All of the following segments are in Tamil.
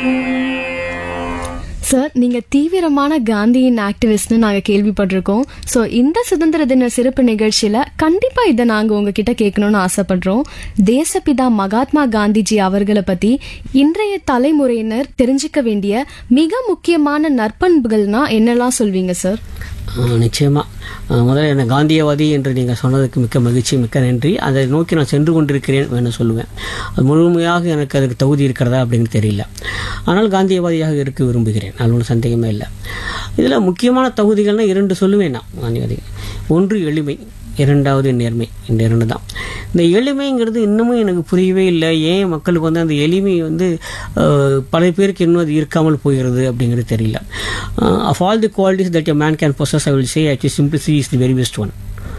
சார் நீங்க தீவிரமான காந்தியின் ஆக்டிவிஸ்ட்னு நாங்க கேள்விப்பட்டிருக்கோம் ஸோ இந்த சுதந்திர தின சிறப்பு நிகழ்ச்சியில கண்டிப்பா இதை நாங்க உங்ககிட்ட கேட்கணும்னு ஆசைப்படுறோம் தேசப்பிதா மகாத்மா காந்திஜி அவர்களை பத்தி இன்றைய தலைமுறையினர் தெரிஞ்சுக்க வேண்டிய மிக முக்கியமான நற்பண்புகள்னா என்னெல்லாம் சொல்வீங்க சார் ஆஹ் நிச்சயமா ஆஹ் முதல்ல என்ன காந்தியவாதி என்று நீங்கள் சொன்னதுக்கு மிக்க மகிழ்ச்சி மிக்க நன்றி அதை நோக்கி நான் சென்று கொண்டிருக்கிறேன் வேணும் சொல்லுவேன் அது முழுமையாக எனக்கு அதுக்கு தகுதி இருக்கிறதா அப்படின்னு தெரியல ஆனால் காந்தியவாதியாக இருக்க விரும்புகிறேன் அது ஒன்றும் சந்தேகமே இல்லை இதில் முக்கியமான தகுதிகள்னா இரண்டு சொல்லுவேன் நான் காந்தியவாதி ஒன்று எளிமை இரண்டாவது நேர்மை இந்த இரண்டு தான் இந்த எளிமைங்கிறது இன்னமும் எனக்கு புரியவே இல்லை ஏன் மக்களுக்கு வந்து அந்த எளிமை வந்து அஹ், பல பேருக்கு இன்னும் அது இருக்காமல் போகிறது அப்படிங்கிறது தெரியல of all the qualities that a man can possess I will say actually simplicity is the very best one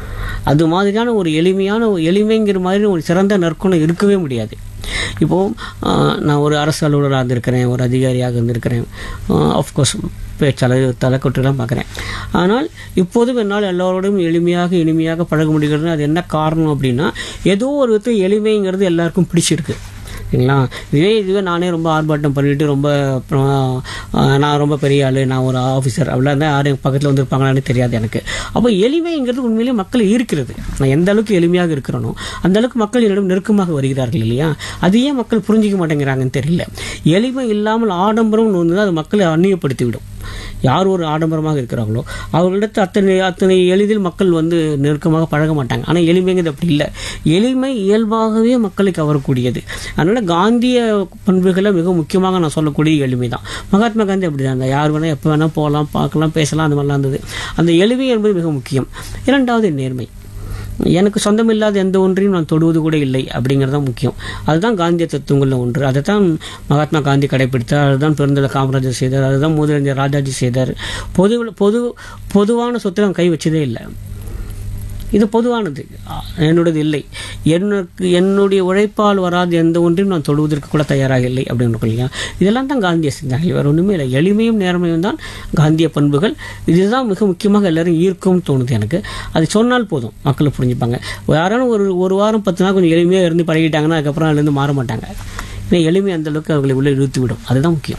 அது மாதிரியான ஒரு எளிமையான ஒரு எளிமைங்கிற மாதிரி ஒரு சிறந்த நற்குணம் இருக்கவே முடியாது இப்போது நான் ஒரு அரசு அலுவலராக இருந்திருக்கிறேன் ஒரு அதிகாரியாக இருந்திருக்கிறேன் ஆஃப்கோர்ஸ் பேச்சாளர் தலைக்கொட்டுலாம் பார்க்குறேன் ஆனால் இப்போதும் என்னால் எல்லோரோடும் எளிமையாக இனிமையாக பழக முடிகிறது அது என்ன காரணம் அப்படின்னா ஏதோ ஒரு விதத்தில் எளிமைங்கிறது எல்லாருக்கும் பிடிச்சிருக்கு சரிங்களா இதே இதுவே நானே ரொம்ப ஆர்ப்பாட்டம் பண்ணிட்டு ரொம்ப அப்புறம் ஆஹ், நான் ரொம்ப பெரிய ஆள் நான் ஒரு ஆஃபீஸர் அப்படிலாம் இருந்தால் யாரும் பக்கத்தில் வந்திருப்பாங்களான்னு தெரியாது எனக்கு அப்போ எளிமைங்கிறது உண்மையிலேயே மக்கள் இருக்கிறது நான் எந்த அளவுக்கு எளிமையாக இருக்கிறனோ அந்த அளவுக்கு மக்கள் என்னிடம் நெருக்கமாக வருகிறார்கள் இல்லையா அது ஏன் மக்கள் புரிஞ்சிக்க மாட்டேங்கிறாங்கன்னு தெரியல எளிமை இல்லாமல் ஆடம்பரம் வந்து அது மக்களை அந்நியப்படுத்தி விடும் யார் ஒரு ஆடம்பரமாக இருக்கிறாங்களோ அவர்களிடத்து அத்தனை அத்தனை எளிதில் மக்கள் வந்து நெருக்கமாக பழக மாட்டாங்க ஆனால் எளிமைங்கிறது அப்படி இல்லை எளிமை இயல்பாகவே மக்களை கவரக்கூடியது அதனால காந்திய பண்புகளை மிக முக்கியமாக நான் சொல்லக்கூடிய எளிமை தான் மகாத்மா காந்தி அப்படி தான் யார் வேணால் எப்போ வேணால் போகலாம் பார்க்கலாம் பேசலாம் அந்த மாதிரிலாம் இருந்தது அந்த எளிமை என்பது மிக முக்கியம் இரண்டாவது நேர்மை எனக்கு சொந்தமில்லாத எந்த ஒன்றையும் நான் தொடுவது கூட இல்லை அப்படிங்கிறது தான் முக்கியம் அதுதான் காந்திய தத்துவங்களில் ஒன்று அதை தான் மகாத்மா காந்தி கடைபிடித்தார் அதுதான் பெருந்தலை காமராஜர் செய்தார் அதுதான் முதலமைச்சர் ராஜாஜி செய்தார் பொது பொது பொதுவான சொத்தை நான் கை வச்சதே இல்லை இது பொதுவானது அஹ் என்னோடது இல்லை எனக்கு என்னுடைய உழைப்பால் வராத எந்த ஒன்றையும் நான் தொடுவதற்கு கூட தயாராக இல்லை அப்படின்னு இருக்கும் இல்லையா இதெல்லாம் தான் காந்திய சிந்தனை வேறு ஒன்றுமே இல்லை எளிமையும் நேர்மையும் தான் காந்திய பண்புகள் இதுதான் மிக முக்கியமாக எல்லாரும் ஈர்க்கும்னு தோணுது எனக்கு அது சொன்னால் போதும் மக்கள் புரிஞ்சுப்பாங்க யாராலும் ஒரு ஒரு வாரம் பத்து நாள் கொஞ்சம் எளிமையாக இருந்து பழகிட்டாங்கன்னா அதுக்கப்புறம் அதுலேருந்து மாற மாட்டாங்க ஏன்னா எளிமை அந்த அளவுக்கு அவர்களை உள்ளே இழுத்து விடும் அதுதான் முக்கியம்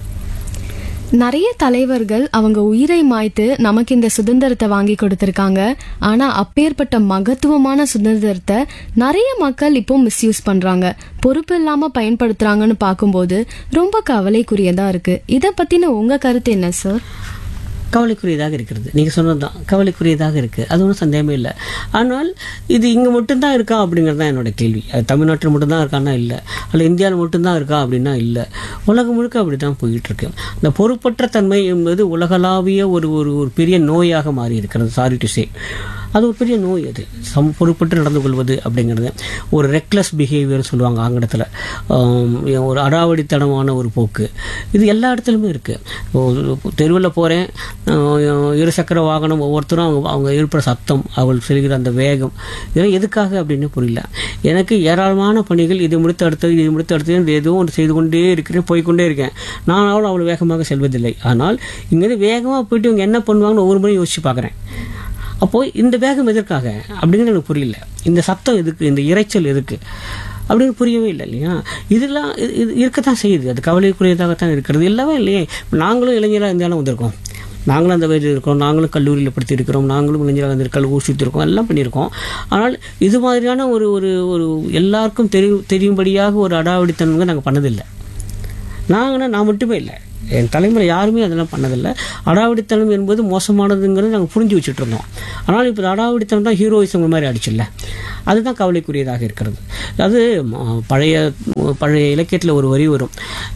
நிறைய தலைவர்கள் அவங்க உயிரை மாய்த்து நமக்கு இந்த சுதந்திரத்தை வாங்கி கொடுத்திருக்காங்க ஆனா அப்பேற்பட்ட மகத்துவமான சுதந்திரத்தை நிறைய மக்கள் இப்போ மிஸ்யூஸ் பண்றாங்க பொறுப்பு இல்லாம பயன்படுத்துறாங்கன்னு பார்க்கும்போது ரொம்ப கவலைக்குரியதா இருக்கு இத பத்தின உங்க கருத்து என்ன சார் கவலைக்குரியதாக இருக்கிறது நீங்கள் சொன்னது தான் கவலைக்குரியதாக இருக்குது அது ஒன்றும் சந்தேகமே இல்லை ஆனால் இது இங்கே மட்டும்தான் இருக்கா அப்படிங்கிறது தான் என்னோட கேள்வி அது தமிழ்நாட்டில் மட்டும்தான் இருக்கான்னா இல்லை அல்ல இந்தியாவில் மட்டும்தான் இருக்கா அப்படின்னா இல்லை உலகம் முழுக்க அப்படி தான் போயிட்டு இருக்கு இந்த பொறுப்பற்ற தன்மை என்பது உலகளாவிய ஒரு ஒரு ஒரு பெரிய நோயாக மாறி இருக்கிறது சாரி டு சே அது ஒரு பெரிய நோய் அது சம் பொறுப்பற்று நடந்து கொள்வது அப்படிங்கிறது ஒரு ரெக்லஸ் பிஹேவியர் சொல்லுவாங்க ஆங்கிலத்தில் ஒரு அடாவடித்தனமான ஒரு போக்கு இது எல்லா இடத்துலையுமே இருக்குது தெருவில் போகிறேன் இருசக்கர வாகனம் ஒவ்வொருத்தரும் அவங்க அவங்க எழுப்புற சத்தம் அவள் செல்கிற அந்த வேகம் இதெல்லாம் எதுக்காக அப்படின்னு புரியல எனக்கு ஏராளமான பணிகள் இதை முடித்து அடுத்தது இதை முடித்து அடுத்தது ஏதோ ஒன்று செய்து கொண்டே இருக்கிறேன் போய்க்கொண்டே இருக்கேன் நான் அவள் அவ்வளோ வேகமாக செல்வதில்லை ஆனால் இங்கேருந்து வேகமாக போயிட்டு இவங்க என்ன பண்ணுவாங்கன்னு ஒவ்வொரு முறையும் யோசிச்சு பார்க்குறேன் அப்போது இந்த வேகம் எதற்காக அப்படிங்கிறது எனக்கு புரியல இந்த சத்தம் எதுக்கு இந்த இரைச்சல் எதுக்கு அப்படின்னு புரியவே இல்லை இல்லையா இதெல்லாம் இது இது இருக்கத்தான் செய்யுது அது கவலைக்குரியதாகத்தான் இருக்கிறது எல்லாமே இல்லையே நாங்களும் இளைஞராக இருந்தாலும் வந்திருக்கோம் நாங்களும் அந்த வயதில் இருக்கோம் நாங்களும் கல்லூரியில் படித்திருக்கிறோம் நாங்களும் இளைஞராக வந்து கல்லூரி சுற்றிருக்கோம் எல்லாம் பண்ணியிருக்கோம் ஆனால் இது மாதிரியான ஒரு ஒரு ஒரு எல்லாருக்கும் தெரியும் தெரியும்படியாக ஒரு அடாவடித்தனங்க நாங்கள் பண்ணதில்லை நாங்கன்னா நான் மட்டுமே இல்லை என் தலைமுறை யாருமே அதெல்லாம் பண்ணதில்லை அடாவடித்தனம் என்பது மோசமானதுங்கிறது நாங்கள் புரிஞ்சு வச்சுட்டு இருந்தோம் ஆனால் இப்போ அடாவடித்தனம் தான் ஹீரோயிசம் மாதிரி அடிச்சில்ல அதுதான் கவலைக்குரியதாக இருக்கிறது அது ம- பழைய பழைய இலக்கியத்தில் ஒரு வரி வரும்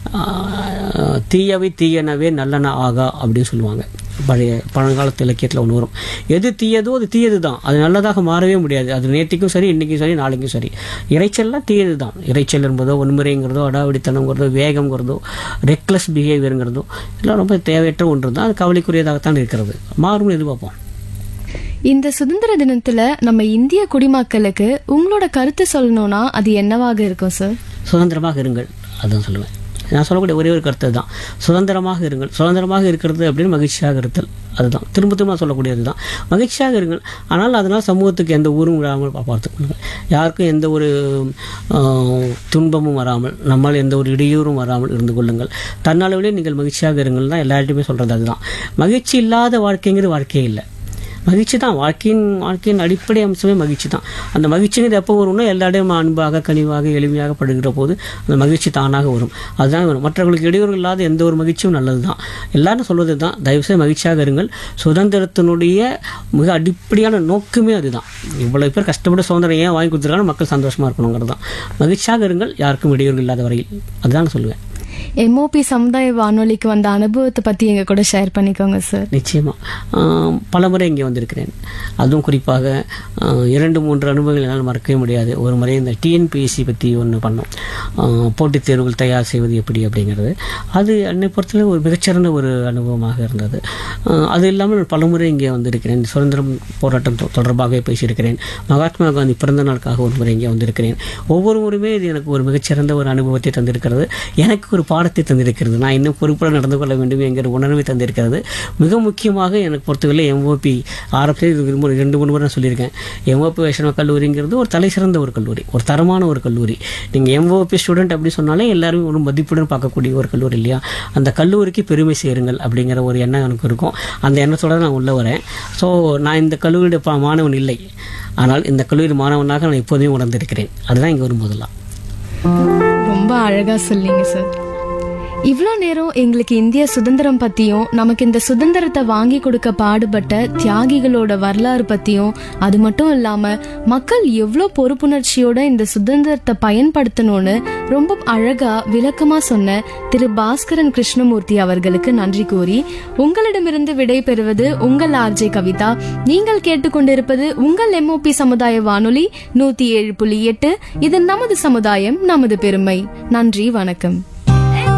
ஆஹ், தீயவை தீயனவே நல்லன ஆகா அப்படின்னு சொல்லுவாங்க பழைய பழங்காலத்து இலக்கியத்தில் ஒன்று வரும் எது தீயதோ அது தீயது தான் அது நல்லதாக மாறவே முடியாது அது நேற்றுக்கும் சரி இன்றைக்கும் சரி நாளைக்கும் சரி இறைச்சல்லாம் தீயது தான் இறைச்சல் என்பதோ வன்முறைங்கிறதோ அடாவடித்தனங்கிறதோ வேகங்கிறதோ ரெக்லஸ் பிஹேவியருங்கிறதோ இதெல்லாம் ரொம்ப தேவையற்ற ஒன்று தான் அது கவலைக்குரியதாகத்தான் இருக்கிறது மாறும்னு எதிர்பார்ப்போம் இந்த சுதந்திர தினத்துல நம்ம இந்திய குடிமக்களுக்கு உங்களோட கருத்து சொல்லணும்னா அது என்னவாக இருக்கும் சார் சுதந்திரமாக இருங்கள் அதான் சொல்லுவேன் நான் சொல்லக்கூடிய ஒரே ஒரு கருத்து தான் சுதந்திரமாக இருங்கள் சுதந்திரமாக இருக்கிறது அப்படின்னு மகிழ்ச்சியாக இருத்தல் அதுதான் திரும்ப திரும்ப நான் சொல்லக்கூடியது தான் மகிழ்ச்சியாக இருங்கள் ஆனால் அதனால் சமூகத்துக்கு எந்த ஊரும் விடாமல் பார்த்துக்கொள்ளுங்கள் யாருக்கும் எந்த ஒரு ஆஹ், துன்பமும் வராமல் நம்மால் எந்த ஒரு இடையூறும் வராமல் இருந்து கொள்ளுங்கள் தன்னளவிலே நீங்கள் மகிழ்ச்சியாக இருங்கள் தான் எல்லார்ட்டையுமே சொல்கிறது அதுதான் மகிழ்ச்சி இல்லாத வாழ்க்கைங்கிறது வாழ்க்கையே இல்லை மகிழ்ச்சி தான் வாழ்க்கையின் வாழ்க்கையின் அடிப்படை அம்சமே மகிழ்ச்சி தான் அந்த மகிழ்ச்சிங்கிறது எப்போ வரும்னா எல்லாரையும் அன்பாக கனிவாக எளிமையாக படுகிற போது அந்த மகிழ்ச்சி தானாக வரும் அதுதான் வரும் மற்றவர்களுக்கு இடையூறு இல்லாத எந்த ஒரு மகிழ்ச்சியும் நல்லது தான் எல்லாரும் சொல்வது தான் தயவுசெய்து மகிழ்ச்சியாக இருங்கள் சுதந்திரத்தினுடைய மிக அடிப்படையான நோக்கமே அதுதான் இவ்வளவு பேர் கஷ்டப்பட்டு சுதந்திரம் ஏன் வாங்கி கொடுத்துருக்காங்க மக்கள் சந்தோஷமா இருக்கணுங்கிறது தான் மகிழ்ச்சியாக இருங்கள் யாருக்கும் இடையூறு இல்லாத வரையில் அதுதான் நான் சொல்லுவேன் எம்ஓபி சமுதாய வானொலிக்கு வந்த அனுபவத்தை பத்தி எங்க கூட ஷேர் பண்ணிக்கோங்க சார் நிச்சயமா ஆம், பலமுறை இங்கே வந்திருக்கிறேன் அதுவும் குறிப்பாக ஆ, இரண்டு மூன்று அனுபவங்கள் என்னால் மறக்கவே முடியாது ஒரு முறை இந்த டிஎன்பிஎஸ்சி பற்றி ஒன்று பண்ணோம் ஆ, போட்டித் தேர்வுகள் தயார் செய்வது எப்படி அப்படிங்கிறது அது என்னை பொறுத்தவரை ஒரு மிகச்சிறந்த ஒரு அனுபவமாக இருந்தது ஆ, அது இல்லாமல் பலமுறை இங்கே வந்திருக்கிறேன் சுதந்திரம் போராட்டம் தொ- தொடர்பாக பேசியிருக்கிறேன் மகாத்மா காந்தி பிறந்த நாளுக்காக ஒரு முறை இங்கே வந்திருக்கிறேன் ஒவ்வொரு முறையுமே இது எனக்கு ஒரு மிகச்சிறந்த ஒரு அனுபவத்தை தந்திருக்கிறது எனக்கு ஒரு பாடத்தை தந்திருக்கிறது நான் இன்னும் பொறுப்புடன் நடந்து கொள்ள வேண்டும் என்கிற உணர்வை தந்திருக்கிறது மிக முக்கியமாக எனக்கு பொறுத்தவரை எம்ஓபி ஆரம்பத்தில் இது ஒரு முறை- ரெண்டு மூணு முறை நான் சொல்லியிருக்கேன் எம்ஓபி வைஷ்ணவ கல்லூரிங்கிறது ஒரு தலை சிறந்த ஒரு கல்லூரி ஒரு தரமான ஒரு கல்லூரி நீங்கள் எம்ஓபி ஸ்டூடெண்ட் அப்படி சொன்னாலே எல்லாரும் ஒரு மதிப்புடன் பார்க்கக்கூடிய ஒரு கல்லூரி இல்லையா அந்த கல்லூரிக்கு பெருமை சேருங்கள் அப்படிங்கிற ஒரு எண்ணம் எனக்கு இருக்கும் அந்த எண்ணத்தோட நான் உள்ளே வரேன் ஸோ நான் இந்த கல்லூரியுடைய ப- மாணவன் இல்லை ஆனால் இந்த கல்லூரி மாணவனாக நான் எப்போதுமே உணர்ந்திருக்கிறேன் அதுதான் இங்கே வரும்போதெல்லாம் ரொம்ப அழகா சொன்னீங்க சார் இவ்வளோ நேரம் எங்களுக்கு இந்திய சுதந்திரம் பத்தியும் நமக்கு இந்த சுதந்திரத்தை வாங்கி கொடுக்க பாடுபட்ட தியாகிகளோட வரலாறு பத்தியும் அது மட்டும் இல்லாம மக்கள் எவ்வளோ பொறுப்புணர்ச்சியோட இந்த சுதந்திரத்தை பயன்படுத்தணும்னு ரொம்ப அழகா விளக்கமா சொன்ன திரு பாஸ்கரன் கிருஷ்ணமூர்த்தி அவர்களுக்கு நன்றி கூறி உங்களிடமிருந்து விடை பெறுவது உங்கள் ஆர்ஜே கவிதா நீங்கள் கேட்டுக்கொண்டிருப்பது உங்கள் எம்ஓபி சமுதாய வானொலி நூத்தி ஏழு புள்ளி எட்டு இது நமது சமுதாயம் நமது பெருமை நன்றி வணக்கம்